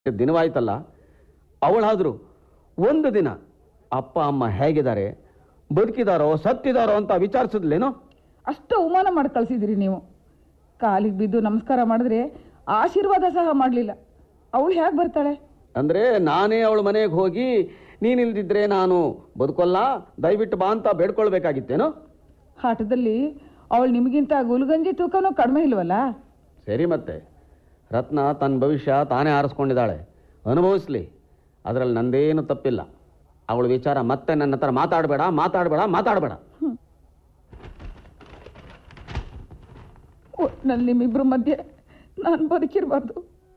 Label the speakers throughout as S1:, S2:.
S1: ದಿನವಾಯ್ತಲ್ಲ ಅವಳಾದರೂ ಒಂದು ದಿನ ಅಪ್ಪ ಅಮ್ಮ ಹೇಗಿದ್ದಾರೆ ಬದುಕಿದಾರೋ ಸತ್ತಿದಾರೋ ಅಂತ ವಿಚಾರಿಸಿದ್ಲೇನೋ
S2: ಅಷ್ಟು ಅವಮಾನ ಮಾಡಿ ಕಳ್ಸಿದಿರಿ ನೀವು ಕಾಲಿಗೆ ಬಿದ್ದು ನಮಸ್ಕಾರ ಮಾಡಿದ್ರೆ ಆಶೀರ್ವಾದ ಸಹ ಮಾಡಲಿಲ್ಲ ಅವಳು ಹೇಗೆ ಬರ್ತಾಳೆ
S1: ಅಂದ್ರೆ ನಾನೇ ಅವಳ ಮನೆಗೆ ಹೋಗಿ ನೀನಿಲ್ದಿದ್ರೆ ನಾನು ಬದುಕೊಲ್ಲ ದಯವಿಟ್ಟು ಬಾ ಅಂತ ಬೇಡ್ಕೊಳ್ಬೇಕಾಗಿತ್ತೇನೋ
S2: ಆಟದಲ್ಲಿ ಅವಳು ನಿಮಗಿಂತ ಗುಲ್ಗಂಜಿ ತೂಕನೂ ಕಡಿಮೆ ಇಲ್ವಲ್ಲ
S1: ಸರಿ ಮತ್ತೆ ರತ್ನ ತನ್ನ ಭವಿಷ್ಯ ತಾನೇ ಆರಿಸ್ಕೊಂಡಿದ್ದಾಳೆ ಅನುಭವಿಸ್ಲಿ ಅದರಲ್ಲಿ ನಂದೇನು ತಪ್ಪಿಲ್ಲ ಅವಳ ವಿಚಾರ ಮತ್ತೆ ನನ್ನ ಹತ್ರ ಮಾತಾಡಬೇಡ ಮಾತಾಡಬೇಡ ಮಾತಾಡಬೇಡ
S2: ಒಟ್ನಲ್ಲಿ ನಿಮ್ಮಿಬ್ರ ಮಧ್ಯೆ ನಾನು ಬದುಕಿರಬಾರ್ದು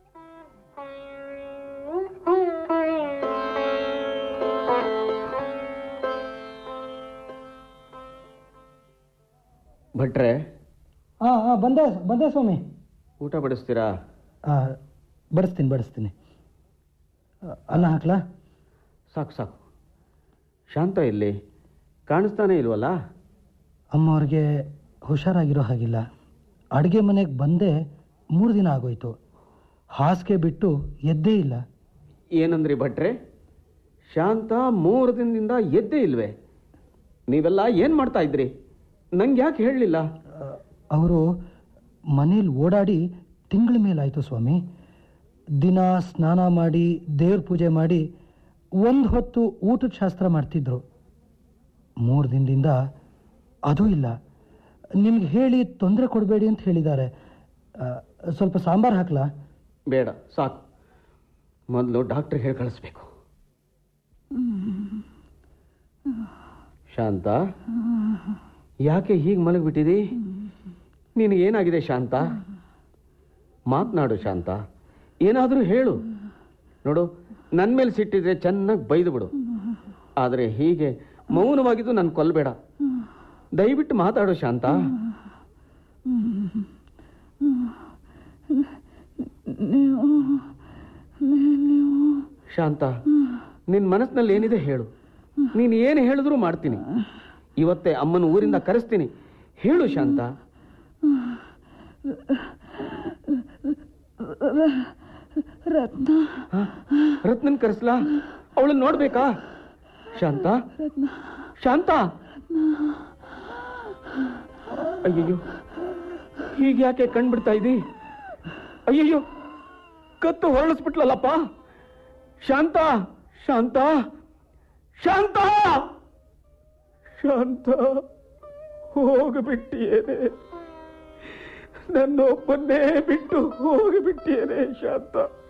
S1: ಭಟ್ರೆ
S3: ಹಾಂ ಹಾಂ ಬಂದೆ ಬಂದೆ ಸ್ವಾಮಿ
S1: ಊಟ ಬಡಿಸ್ತೀರಾ
S3: ಆ, ಬಡಿಸ್ತೀನಿ ಬಡಿಸ್ತೀನಿ ಆ, ಅನ್ನ ಹಾಕ್ಲಾ
S1: ಸಾಕು ಸಾಕು ಶಾಂತ ಇಲ್ಲಿ ಕಾಣಿಸ್ತಾನೆ ಇಲ್ವಲ್ಲ
S3: ಅಮ್ಮ ಅವ್ರಿಗೆ ಹುಷಾರಾಗಿರೋ ಹಾಗಿಲ್ಲ ಅಡುಗೆ ಮನೆಗೆ ಬಂದೆ ಮೂರು ದಿನ ಆಗೋಯ್ತು ಹಾಸಿಗೆ ಬಿಟ್ಟು ಎದ್ದೇ ಇಲ್ಲ
S1: ಏನಂದ್ರಿ ಭಟ್ರೆ ಶಾಂತ ಮೂರು ದಿನದಿಂದ ಎದ್ದೇ ಇಲ್ವೇ ನೀವೆಲ್ಲ ಏನು ಮಾಡ್ತಾ ಇದ್ರಿ ನಂಗೆ ಯಾಕೆ ಹೇಳಲಿಲ್ಲ
S3: ಅವರು ಮನೇಲಿ ಓಡಾಡಿ ತಿಂಗಳ ಮೇಲಾಯಿತು ಸ್ವಾಮಿ ದಿನ ಸ್ನಾನ ಮಾಡಿ ದೇವ್ರ ಪೂಜೆ ಮಾಡಿ ಒಂದು ಹೊತ್ತು ಊಟದ ಶಾಸ್ತ್ರ ಮಾಡ್ತಿದ್ರು ಮೂರು ದಿನದಿಂದ ಅದೂ ಇಲ್ಲ ನಿಮ್ಗೆ ಹೇಳಿ ತೊಂದರೆ ಕೊಡಬೇಡಿ ಅಂತ ಹೇಳಿದ್ದಾರೆ ಆ, ಸ್ವಲ್ಪ ಸಾಂಬಾರು ಹಾಕ್ಲಾ
S1: ಬೇಡ ಸಾಕು ಮೊದಲು ಡಾಕ್ಟ್ರ್ ಹೇಳಿ ಕಳಿಸ್ಬೇಕು ಶಾಂತ ಯಾಕೆ ಹೀಗೆ ಮಲಗಿಬಿಟ್ಟಿದಿ ನಿನಗೇನಾಗಿದೆ ಶಾಂತ ಮಾತನಾಡು ಶಾಂತ ಏನಾದರೂ ಹೇಳು ನೋಡು ನನ್ನ ಮೇಲೆ ಸಿಟ್ಟಿದ್ರೆ ಚೆನ್ನಾಗಿ ಬೈದು ಬಿಡು ಆದರೆ ಹೀಗೆ ಮೌನವಾಗಿದ್ದು ನನ್ನ ಕೊಲ್ಲಬೇಡ ದಯವಿಟ್ಟು ಮಾತಾಡು ಶಾಂತ ಶಾಂತ ನಿನ್ನ ಮನಸ್ಸಿನಲ್ಲಿ ಏನಿದೆ ಹೇಳು ನೀನು ಏನು ಹೇಳಿದ್ರೂ ಮಾಡ್ತೀನಿ ಇವತ್ತೇ ಅಮ್ಮನ ಊರಿಂದ ಕರೆಸ್ತೀನಿ ಹೇಳು ಶಾಂತ
S2: ರತ್ನ
S1: ಹ? ರತ್ನನ್ ಕರೆಸ್ಲಾ ಅವಳನ್ನ ನೋಡ್ಬೇಕಾ ಶಾಂತ ಶಾಂತ ಅಯ್ಯಯ್ಯೋ ಹೀಗೆ ಯಾಕೆ ಕಣ್ಬಿಡ್ತಾ ಇದ್ದಿ ಅಯ್ಯಯ್ಯೋ ಕತ್ತು ಹೊರಳಿಸ್ಬಿಟ್ಲಲ್ಲಪ್ಪ ಶಾಂತ ಶಾಂತ ಶಾಂತ ಶಾಂತ ಹೋಗಿಬಿಟ್ಟಿಯೇನೆ ನನ್ನೊಬ್ಬನ್ನೇ ಬಿಟ್ಟು ಹೋಗಿಬಿಟ್ಟಿಯೇನೆ ಶಾಂತ